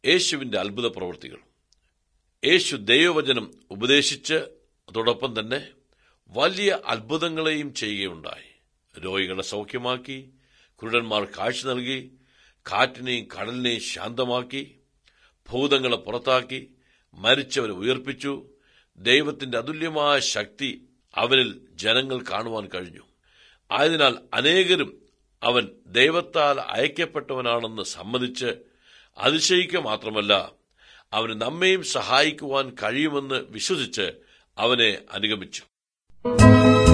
യേശുവിന്റെ അത്ഭുത പ്രവൃത്തികൾ യേശു ദൈവവചനം ഉപദേശിച്ച് അതോടൊപ്പം തന്നെ വലിയ അത്ഭുതങ്ങളെയും ചെയ്യുകയുണ്ടായി രോഗികളെ സൗഖ്യമാക്കി കുരുടന്മാർ കാഴ്ച നൽകി കാറ്റിനെയും കടലിനെയും ശാന്തമാക്കി ഭൂതങ്ങളെ പുറത്താക്കി മരിച്ചവരെ ഉയർപ്പിച്ചു ദൈവത്തിന്റെ അതുല്യമായ ശക്തി അവനിൽ ജനങ്ങൾ കാണുവാൻ കഴിഞ്ഞു ആയതിനാൽ അനേകരും അവൻ ദൈവത്താൽ അയക്കപ്പെട്ടവനാണെന്ന് സമ്മതിച്ച് അതിശയിക്കുക മാത്രമല്ല അവന് നമ്മെയും സഹായിക്കുവാൻ കഴിയുമെന്ന് വിശ്വസിച്ച് അവനെ അനുഗമിച്ചു